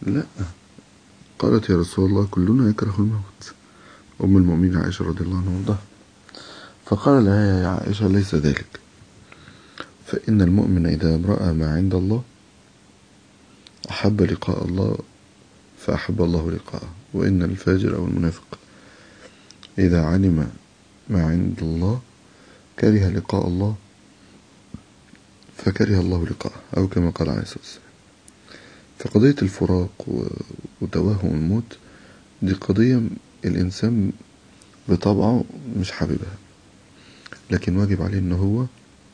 لا قالت يا رسول الله كلنا يكره الموت أم المؤمنين عائشة رضي الله عنها وارضاها فقال لها يا عائشة ليس ذلك فإن المؤمن إذا رأى ما عند الله أحب لقاء الله فأحب الله لقاءه وإن الفاجر أو المنافق إذا علم ما عند الله كره لقاء الله فكره الله لقاءه أو كما قال عليه الصلاة والسلام فقضية الفراق وتوهم الموت دي قضية الإنسان بطبعه مش حاببها لكن واجب عليه إن هو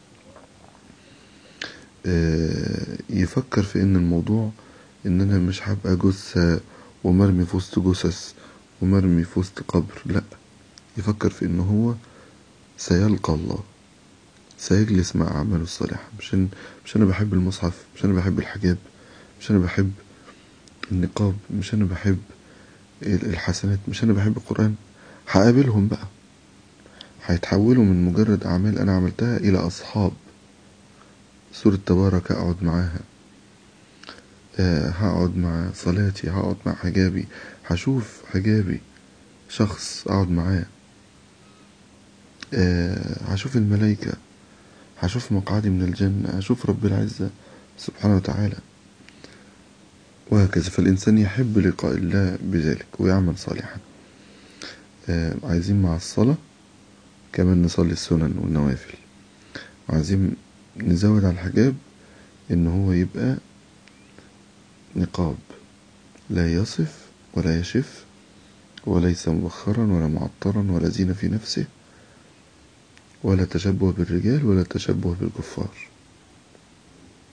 يفكر في إن الموضوع إن أنا مش هبقى جثة ومرمي في وسط جثث ومرمي في وسط قبر لأ يفكر في إن هو سيلقى الله سيجلس مع أعماله الصالحة مش إن مش أنا بحب المصحف مش أنا بحب الحجاب مش أنا بحب النقاب مش أنا بحب الحسنات مش أنا بحب القرآن هقابلهم بقى هيتحولوا من مجرد أعمال أنا عملتها إلى أصحاب سورة تبارك أقعد معاها أه هقعد مع صلاتي هقعد مع حجابي هشوف حجابي شخص أقعد معاه أه هشوف الملائكة هشوف مقعدي من الجنة هشوف رب العزة سبحانه وتعالى وهكذا فالإنسان يحب لقاء الله بذلك ويعمل صالحا أه عايزين مع الصلاة كمان نصلي السنن والنوافل عايزين نزود على الحجاب ان هو يبقى نقاب لا يصف ولا يشف وليس مبخرا ولا معطرا ولا زينة في نفسه ولا تشبه بالرجال ولا تشبه بالكفار